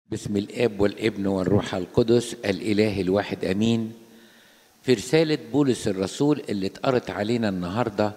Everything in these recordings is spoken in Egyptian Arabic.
بسم الاب والابن والروح القدس الاله الواحد امين في رساله بولس الرسول اللي اتقرت علينا النهارده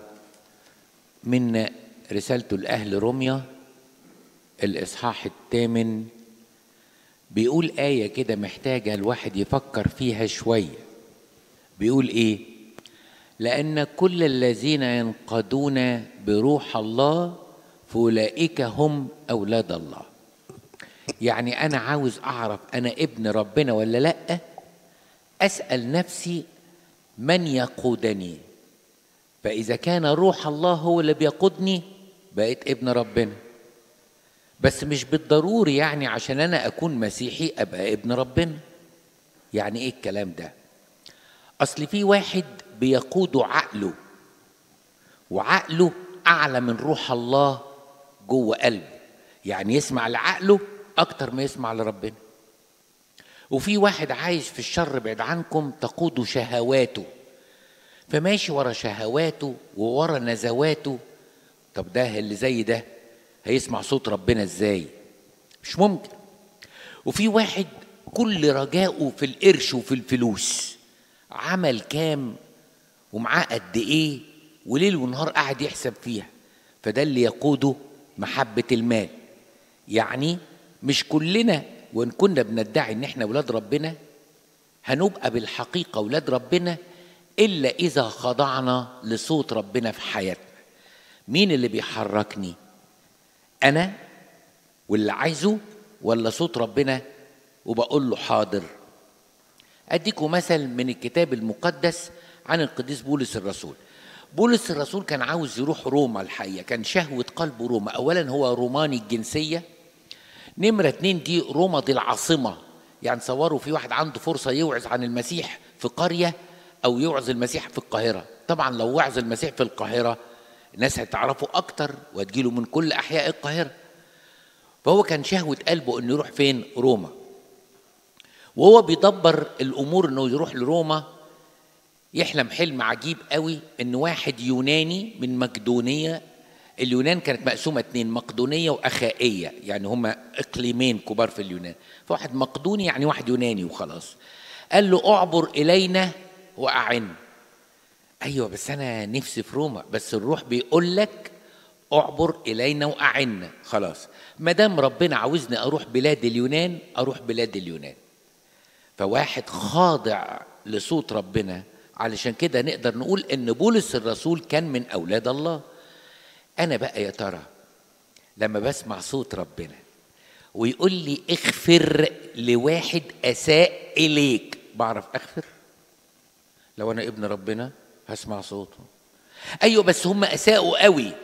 من رسالته لاهل روميا الاصحاح الثامن بيقول ايه كده محتاجه الواحد يفكر فيها شويه بيقول ايه لان كل الذين ينقضون بروح الله فاولئك هم اولاد الله يعني انا عاوز اعرف انا ابن ربنا ولا لا اسال نفسي من يقودني فاذا كان روح الله هو اللي بيقودني بقيت ابن ربنا بس مش بالضروري يعني عشان انا اكون مسيحي ابقى ابن ربنا يعني ايه الكلام ده اصل في واحد بيقوده عقله وعقله اعلى من روح الله جوه قلبه يعني يسمع لعقله اكتر ما يسمع لربنا وفي واحد عايش في الشر بعيد عنكم تقوده شهواته فماشي ورا شهواته وورا نزواته طب ده اللي زي ده هيسمع صوت ربنا ازاي مش ممكن وفي واحد كل رجاؤه في القرش وفي الفلوس عمل كام ومعاه قد ايه وليل ونهار قاعد يحسب فيها فده اللي يقوده محبة المال يعني مش كلنا وان كنا بندعي ان احنا ولاد ربنا هنبقى بالحقيقة ولاد ربنا الا اذا خضعنا لصوت ربنا في حياتنا مين اللي بيحركني انا واللي عايزه ولا صوت ربنا وبقول له حاضر اديكم مثل من الكتاب المقدس عن القديس بولس الرسول بولس الرسول كان عاوز يروح روما الحقيقه كان شهوه قلبه روما اولا هو روماني الجنسيه نمره اتنين دي روما دي العاصمه يعني تصوروا في واحد عنده فرصه يوعظ عن المسيح في قريه او يوعظ المسيح في القاهره طبعا لو وعظ المسيح في القاهره الناس هتعرفه اكتر وتجيله من كل احياء القاهره فهو كان شهوه قلبه انه يروح فين روما وهو بيدبر الامور انه يروح لروما يحلم حلم عجيب قوي ان واحد يوناني من مقدونيه اليونان كانت مقسومه اتنين مقدونيه واخائيه يعني هما اقليمين كبار في اليونان فواحد مقدوني يعني واحد يوناني وخلاص قال له اعبر الينا واعن ايوه بس انا نفسي في روما بس الروح بيقول لك اعبر الينا واعنا خلاص ما دام ربنا عاوزني اروح بلاد اليونان اروح بلاد اليونان فواحد خاضع لصوت ربنا علشان كده نقدر نقول ان بولس الرسول كان من اولاد الله انا بقى يا ترى لما بسمع صوت ربنا ويقول لي اغفر لواحد اساء اليك بعرف اغفر لو انا ابن ربنا هسمع صوته ايوه بس هم اساءوا قوي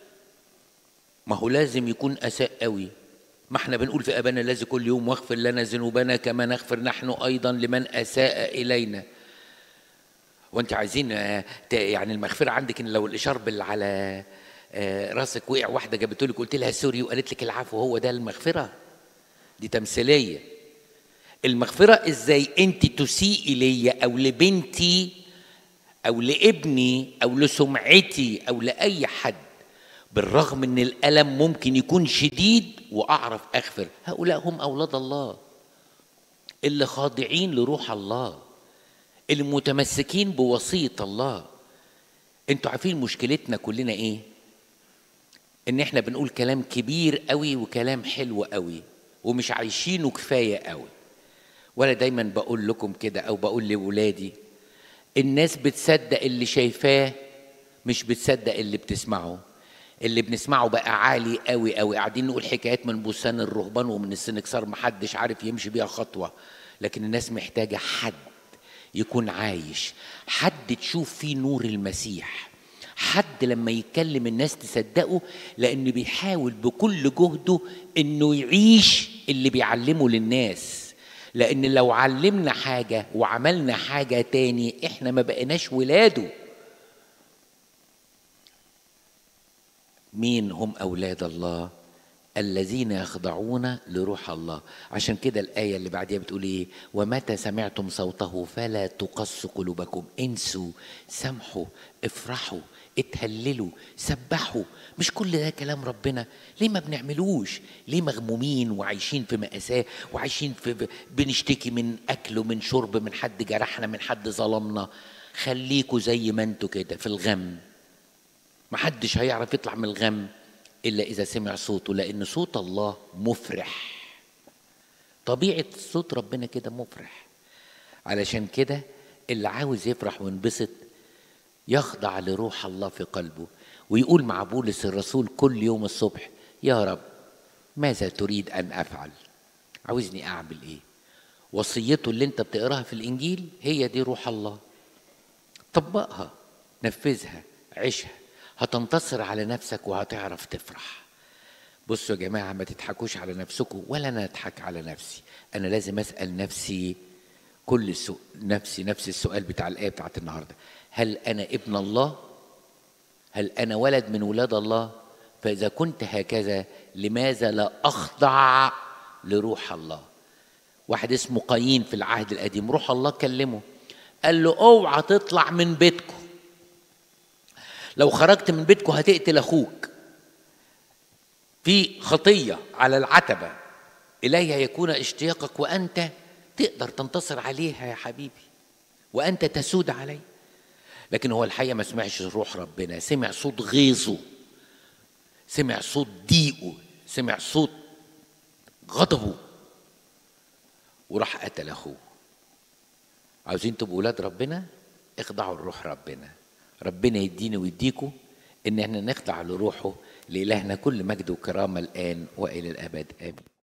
ما هو لازم يكون اساء قوي ما احنا بنقول في ابانا الذي كل يوم واغفر لنا ذنوبنا كما نغفر نحن ايضا لمن اساء الينا وانت عايزين يعني المغفره عندك ان لو الاشارب اللي على راسك وقع واحده جابته لك قلت لها سوري وقالت لك العفو هو ده المغفره دي تمثيليه المغفره ازاي انت تسيئي ليا او لبنتي او لابني او لسمعتي او لاي حد بالرغم ان الالم ممكن يكون شديد واعرف اغفر هؤلاء هم اولاد الله اللي خاضعين لروح الله اللي متمسكين بوصيه الله انتوا عارفين مشكلتنا كلنا ايه ان احنا بنقول كلام كبير قوي وكلام حلو قوي ومش عايشينه كفايه قوي ولا دايما بقول لكم كده او بقول لولادي الناس بتصدق اللي شايفاه مش بتصدق اللي بتسمعه اللي بنسمعه بقى عالي قوي قوي قاعدين نقول حكايات من بستان الرهبان ومن السنكسار محدش عارف يمشي بيها خطوه لكن الناس محتاجه حد يكون عايش حد تشوف فيه نور المسيح حد لما يتكلم الناس تصدقه لان بيحاول بكل جهده انه يعيش اللي بيعلمه للناس لان لو علمنا حاجه وعملنا حاجه تاني احنا ما بقيناش ولاده مين هم اولاد الله الذين يخضعون لروح الله عشان كده الآية اللي بعديها بتقول إيه ومتى سمعتم صوته فلا تقص قلوبكم انسوا سامحوا افرحوا اتهللوا سبحوا مش كل ده كلام ربنا ليه ما بنعملوش ليه مغمومين وعايشين في مأساة وعايشين في بنشتكي من أكل ومن شرب من حد جرحنا من حد ظلمنا خليكوا زي ما انتوا كده في الغم محدش هيعرف يطلع من الغم إلا إذا سمع صوته لأن صوت الله مفرح طبيعة صوت ربنا كده مفرح علشان كده اللي عاوز يفرح وينبسط يخضع لروح الله في قلبه ويقول مع بولس الرسول كل يوم الصبح يا رب ماذا تريد أن أفعل عاوزني أعمل إيه وصيته اللي انت بتقراها في الإنجيل هي دي روح الله طبقها نفذها عيشها هتنتصر على نفسك وهتعرف تفرح بصوا يا جماعة ما تضحكوش على نفسكم ولا أنا أضحك على نفسي أنا لازم أسأل نفسي كل سو... نفسي نفس السؤال بتاع الآية بتاعت النهاردة هل أنا ابن الله؟ هل أنا ولد من ولاد الله؟ فإذا كنت هكذا لماذا لا أخضع لروح الله؟ واحد اسمه قايين في العهد القديم روح الله كلمه قال له اوعى تطلع من بيتكم لو خرجت من بيتكم هتقتل اخوك في خطيه على العتبه اليها يكون اشتياقك وانت تقدر تنتصر عليها يا حبيبي وانت تسود عليه لكن هو الحقيقه ما سمعش روح ربنا سمع صوت غيظه سمع صوت ضيقه سمع صوت غضبه وراح قتل اخوه عاوزين تبقوا ولاد ربنا اخضعوا لروح ربنا ربنا يديني ويديكوا ان احنا نخضع لروحه لإلهنا كل مجد وكرامة الآن وإلى الأبد آمين